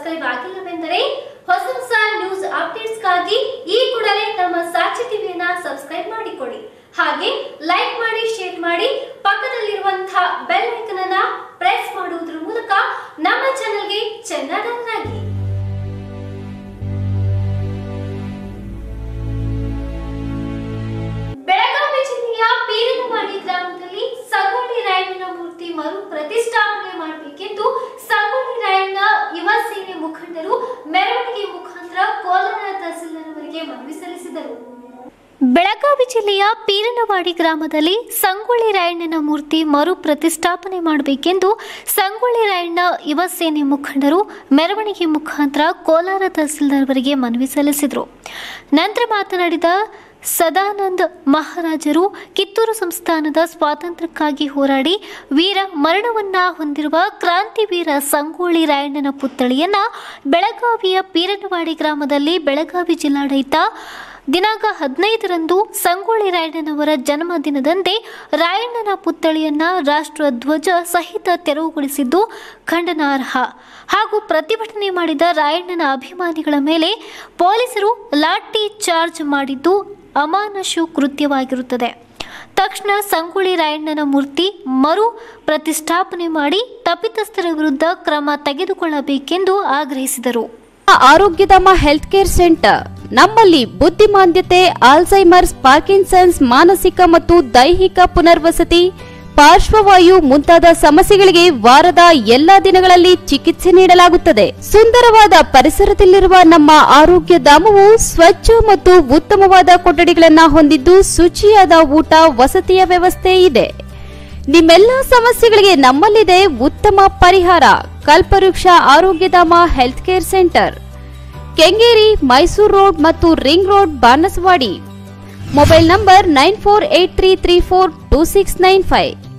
subscribe ಆಗಿಲ್ಲವೆಂದರೆ ಹೊಸ ಹೊಸ news ಅಪ್ಡೇಟ್ಸ್ಗಾಗಿ ಈ ಕೂಡಲೇ ನಮ್ಮ ಸಾಕ್ಷಿ ಟಿವಿಯನ್ನ ಸಬ್ಸ್ಕ್ರೈಬ್ ಮಾಡಿಕೊಳ್ಳಿ ಹಾಗೆ ಲೈಕ್ ಮಾಡಿ ಶೇರ್ ಮಾಡಿ ಪಕ್ಕದಲ್ಲಿರುವಂತಹ ಬೆಲ್ ಐಕನ್ ಅನ್ನ ಪ್ರೆಸ್ ಮಾಡುವುದರ ಮೂಲಕ ನಮ್ಮ ಚಾನೆಲ್ಗೆ ಚೆನ್ನಾಗಿ ಬೆಳಗಾವಿ ಜಿಲ್ಲೆಯ ಪೀರನವಾಡಿ ಗ್ರಾಮದಲ್ಲಿ ಸಂಗೊಳ್ಳಿ ರಾಯಣ್ಣನ ಮೂರ್ತಿ ಮರು ಪ್ರತಿಷ್ಠಾಪನೆ ಮಾಡಬೇಕೆಂದು ಸಂಗೊಳ್ಳಿ ರಾಯಣ್ಣ ಯುವ ಸೇನೆ ಮುಖಂಡರು ಮೆರವಣಿಗೆ ಮುಖಾಂತರ ಕೋಲಾರ ತಹಸೀಲ್ದಾರ್ ಅವರಿಗೆ ಮನವಿ ಸಲ್ಲಿಸಿದರು ಬೆಳಗಾವಿ ಜಿಲ್ಲೆಯ ಪೀರನವಾಡಿ ಗ್ರಾಮದಲ್ಲಿ ಸಂಗೊಳ್ಳಿ ರಾಯಣ್ಣನ ಮೂರ್ತಿ ಮರು ಪ್ರತಿಷ್ಠಾಪನೆ ಮಾಡಬೇಕೆಂದು ಸಂಗೊಳ್ಳಿ ರಾಯಣ್ಣ ಯುವ ಸೇನೆ ಮುಖಂಡರು ಮೆರವಣಿಗೆ ಮುಖಾಂತರ ಕೋಲಾರ ತಹಸೀಲ್ದಾರ್ ಅವರಿಗೆ ಮನವಿ ಸಲ್ಲಿಸಿದರು ನಂತರ ಮಾತನಾಡಿದ ಸದಾನಂದ್ ಮಹಾರಾಜರು ಕಿತ್ತೂರು ಸಂಸ್ಥಾನದ ಸ್ವಾತಂತ್ರ್ಯಕ್ಕಾಗಿ ಹೋರಾಡಿ ವೀರ ಮರಣವನ್ನ ಹೊಂದಿರುವ ಕ್ರಾಂತಿವೀರ ಸಂಗೊಳ್ಳಿ ರಾಯಣ್ಣನ ಪುತ್ಥಳಿಯನ್ನ ಬೆಳಗಾವಿಯ ಪೀರನವಾಡಿ ಗ್ರಾಮದಲ್ಲಿ ಬೆಳಗಾವಿ ಜಿಲ್ಲಾಡಳಿತ ದಿನಾಂಕ ಹದಿನೈದರಂದು ಸಂಗೊಳ್ಳಿ ರಾಯಣ್ಣನವರ ಜನ್ಮದಿನದಂದೇ ರಾಯಣ್ಣನ ಪುತ್ಥಳಿಯನ್ನ ರಾಷ್ಟ್ರ ಧ್ವಜ ಸಹಿತ ತೆರವುಗೊಳಿಸಿದ್ದು ಖಂಡನಾರ್ಹ ಹಾಗೂ ಪ್ರತಿಭಟನೆ ಮಾಡಿದ ರಾಯಣ್ಣನ ಅಭಿಮಾನಿಗಳ ಮೇಲೆ ಪೊಲೀಸರು ಲಾಠಿ ಚಾರ್ಜ್ ಮಾಡಿದ್ದು ಅಮಾನುಷು ಕೃತ್ಯವಾಗಿರುತ್ತದೆ ತಕ್ಷಣ ಸಂಗೊಳ್ಳಿ ರಾಯಣ್ಣನ ಮೂರ್ತಿ ಮರು ಪ್ರತಿಷ್ಠಾಪನೆ ಮಾಡಿ ತಪ್ಪಿತಸ್ಥರ ವಿರುದ್ಧ ಕ್ರಮ ತೆಗೆದುಕೊಳ್ಳಬೇಕೆಂದು ಆಗ್ರಹಿಸಿದರು ಆರೋಗ್ಯಧಾಮ ಹೆಲ್ತ್ ಕೇರ್ ಸೆಂಟರ್ ನಮ್ಮಲ್ಲಿ ಬುದ್ಧಿಮಾಂದ್ಯತೆ ಆಲ್ಝೈಮರ್ಸ್ ಪಾರ್ಕಿನ್ಸನ್ಸ್ ಮಾನಸಿಕ ಮತ್ತು ದೈಹಿಕ ಪುನರ್ವಸತಿ ಪಾರ್ಶ್ವವಾಯು ಮುಂತಾದ ಸಮಸ್ಯೆಗಳಿಗೆ ವಾರದ ಎಲ್ಲಾ ದಿನಗಳಲ್ಲಿ ಚಿಕಿತ್ಸೆ ನೀಡಲಾಗುತ್ತದೆ ಸುಂದರವಾದ ಪರಿಸರದಲ್ಲಿರುವ ನಮ್ಮ ಆರೋಗ್ಯ ಧಾಮವು ಸ್ವಚ್ಛ ಮತ್ತು ಉತ್ತಮವಾದ ಕೊಠಡಿಗಳನ್ನು ಹೊಂದಿದ್ದು ಶುಚಿಯಾದ ಊಟ ವಸತಿಯ ವ್ಯವಸ್ಥೆ ಇದೆ ನಿಮ್ಮೆಲ್ಲ ಸಮಸ್ಯೆಗಳಿಗೆ ನಮ್ಮಲ್ಲಿದೆ ಉತ್ತಮ ಪರಿಹಾರ Kalpavriksha Arogyadhama health care centre Kengeri Mysuru road ಮತ್ತು ring road Banaswadi mobile number nine four eight three three four two six nine five